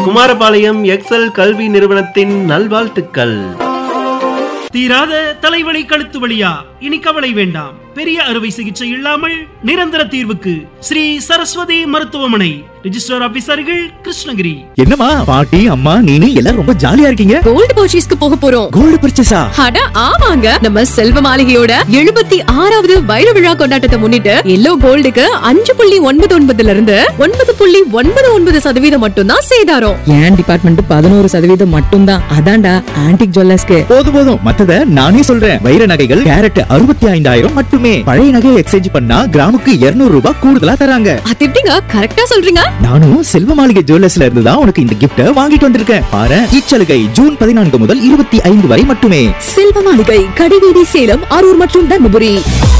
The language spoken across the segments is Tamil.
குமாரபாளையம் எக்ஸல் கல்வி நிறுவனத்தின் நல்வாழ்த்துக்கள் தீராத தலைவலி கழுத்து வலியா இனி கவலை வேண்டாம் பெரிய அறுவை சிகிச்சை இல்லாமல் நிரந்தர தீர்வுக்கு ஸ்ரீ சரஸ்வதி மருத்துவமனை ரிஜிஸ்டர் ஆபீசர்கள் கிருஷ்ணகிரி என்னம்மா பாட்டி அம்மா நீனு எல்லாரும் ரொம்ப ஜாலியா இருக்கீங்க கோல்டு பர்ச்சேஸ்க்கு போக போறோம் கோல்டு பர்ச்சேஸா அட ஆமாங்க நம்ம செல்வ மாளிகையோட எழுபத்தி ஆறாவது வைர விழா கொண்டாட்டத்தை முன்னிட்டு எல்லோ கோல்டுக்கு அஞ்சு புள்ளி ஒன்பது ஒன்பதுல இருந்து ஒன்பது புள்ளி ஒன்பது ஒன்பது சதவீதம் மட்டும்தான் சேதாரம் என் டிபார்ட்மெண்ட் பதினோரு சதவீதம் மட்டும்தான் அதான்டா ஆன்டிக் ஜுவல்லர்ஸ்க்கு போதும் போதும் மத்தத நானே சொல்றேன் வைர நகைகள் கேரட் அறுபத்தி ஐந்தாயிரம் மட்டுமே பழைய நகையை எக்ஸ்சேஞ்ச் பண்ணா கிராமுக்கு 200 ரூபாய் கூடுதலா தராங்க அது எப்படிங்க கரெக்டா சொல்றீங்க நானும் செல்வ மாளிகை ஜுவல்லர்ஸ்ல இருந்து தான் உனக்கு இந்த கிஃப்ட வாங்கிட்டு வந்திருக்கேன் பாரு இச்சலுகை ஜூன் பதினான்கு முதல் இருபத்தி ஐந்து வரை மட்டுமே செல்வ மாளிகை கடிவீதி சேலம் அரூர் மற்றும் தர்மபுரி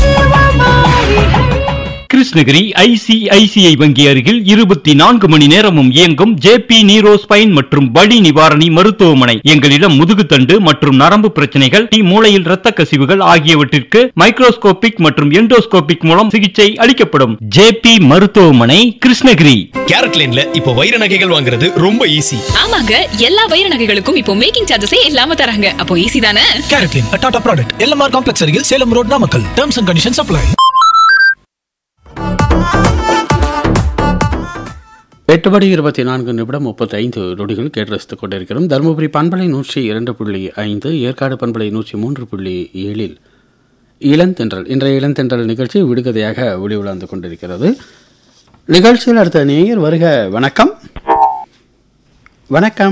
கிருஷ்ணகிரி ஐசிஐசிஐ வங்கி அருகில் இருபத்தி நான்கு மணி நேரமும் இயங்கும் ஜேபி நீரோ ஸ்பைன் மற்றும் வலி நிவாரணி மருத்துவமனை எங்களிடம் முதுகுத்தண்டு மற்றும் நரம்பு பிரச்சனைகள் டி மூளையில் இரத்த கசிவுகள் ஆகியவற்றிற்கு மைக்ரோஸ்கோபிக் மற்றும் எண்டோஸ்கோபிக் மூலம் சிகிச்சை அளிக்கப்படும் ஜேபி மருத்துவமனை கிருஷ்ணகிரி கேரட் லேன்ல இப்போ வைர நகைகள் வாங்குறது ரொம்ப ஈஸி ஆமாங்க எல்லா வைர நகைகளுக்கும் இப்போ மேக்கிங் சார்ஜஸே இல்லாம தராங்க அப்போ ஈஸி தானே CaratLane Tata product LMR complex அருகில் Salem road Namakkal terms and conditions apply எட்டு மணி இருபத்தி நான்கு நிமிடம் முப்பத்தி ஐந்து நொடிகள் கேட்டு ரசித்துக் கொண்டிருக்கிறோம் தருமபுரி பண்பலை நூற்றி இரண்டு புள்ளி ஐந்து ஏற்காடு பண்பலை நூற்றி மூன்று புள்ளி ஏழில் இளந்தென்றல் இன்றைய இளந்தென்றல் நிகழ்ச்சி விடுகதையாக ஒளி உலாந்து கொண்டிருக்கிறது நிகழ்ச்சியில் அடுத்த நேயர் வருக வணக்கம் வணக்கம்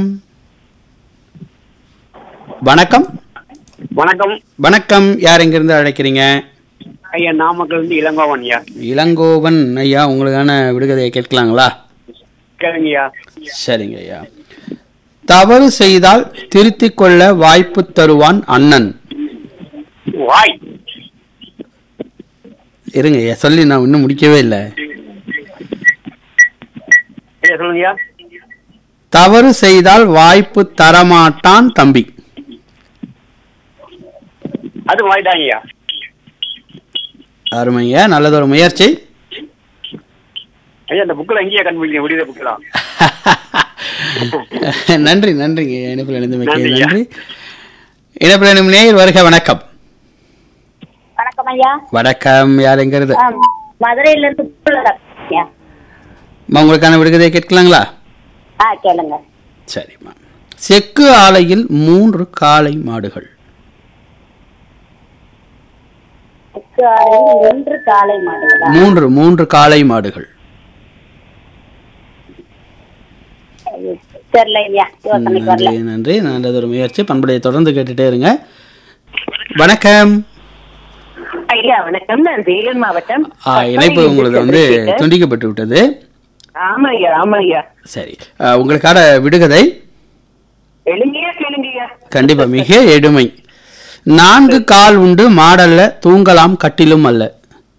வணக்கம் வணக்கம் வணக்கம் யார் எங்கிருந்து அழைக்கிறீங்க ஐயா நாமக்கல் இருந்து இளங்கோவன் ஐயா இளங்கோவன் ஐயா உங்களுக்கான விடுகதையை கேட்கலாங்களா கேளுங்கய்யா சரிங்க ஐயா தவறு செய்தால் திருத்திக் கொள்ள வாய்ப்பு தருவான் அண்ணன் வாய் இருங்க ஐயா சொல்லி நான் இன்னும் முடிக்கவே இல்லை ஐயா சொல்லுங்கய்யா தவறு செய்தால் வாய்ப்பு தரமாட்டான் தம்பி அது வாய் தாங்கய்யா அருமையா நல்லதொரு முயற்சி ஐயா இந்த புக்கில் எங்கேயா கண்டுபிடிக்க விடுத புக்கலாம் நன்றி நன்றிங்க ஐயா. இணைப்பில் இணைந்து மிக்க நன்றி ஐயா. நன்றி இணைப்பில் இணையும் நேயர் வருக வணக்கம் வணக்கம் ஐயா வணக்கம் யார் எங்கிறது ஆம், மதுரையில இருந்து புகழரசன் ஐயா. அம்மா, உங்களுக்கான விடுகதையை கேட்கலாங்களா ஆ கேளுங்க சரிம்மா செக்கு ஆலையில் மூன்று காளை மாடுகள் தெற்கு ஆலையில் ஒன்று காலை மாடுகளா மூன்று மூன்று காளை மாடுகள் தெரியல ஐயா யோசனைக்கு வரல நன்றி நன்றி நல்லதொரு முயற்சி பண்புடைய தொடர்ந்து கேட்டுட்டே இருங்க வணக்கம் ஐயா வணக்கம் நான் வேலூர் மாவட்டம் ஆ, இணைப்பு உங்களது வந்து துண்டிக்கப்பட்டு விட்டது ஆமா ஐயா ஆமா ஐயா சரி ஆ, உங்களுக்கான விடுகதை எளிமையா கேளுங்க ஐயா கண்டிப்பா மிக எளிமை நான்கு கால் உண்டு மாடல்ல தூங்கலாம் கட்டிலும் அல்ல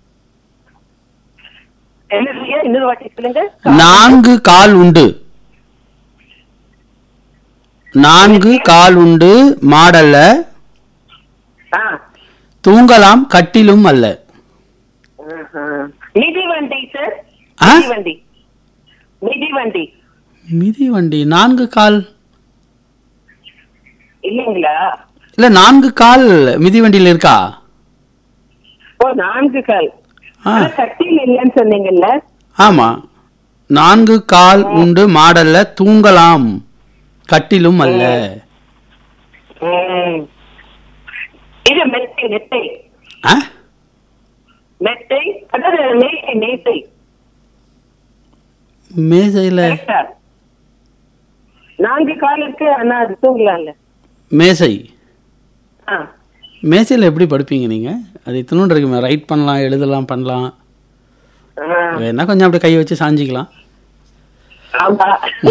என்ன ஐயா இன்னொரு வாட்டி சொல்லுங்க நான்கு கால் உண்டு நான்கு கால் உண்டு மாடல்ல ஆ தூங்கலாம் கட்டிலும் அல்ல ஆஹா. மிதிவண்டி சார் ஆ? மிதிவண்டி மிதிவண்டி மிதி வண்டி நான்கு கால் இல்லைங்களா இல்ல நான்கு கால் மிதி வண்டியில் இருக்கா ஓ நான்கு கால் ஆ. ஆனா கட்டில் இல்லைன்னு சொன்னீங்கல்ல ஆமா நான்கு கால் உண்டு மாடல்ல தூங்கலாம் கட்டிலும் அல்ல ம். இது மெத்தை மெத்தை ஆ? மெத்தை அதாவது மேசை மேசை மேசையில கரெக்டா நான்கு கால் இருக்கு ஆனா அது தூங்கலாம்ல மேசை ஆ மேசையில் எப்படி படுப்பீங்க நீங்க அது இத்தனோண்டு இருக்குமே ரைட் பண்ணலாம் எழுதலாம் பண்ணலாம் ஆ. வேணா கொஞ்சம் அப்படி கை வச்சு சாஞ்சிக்கலாம் ஆமா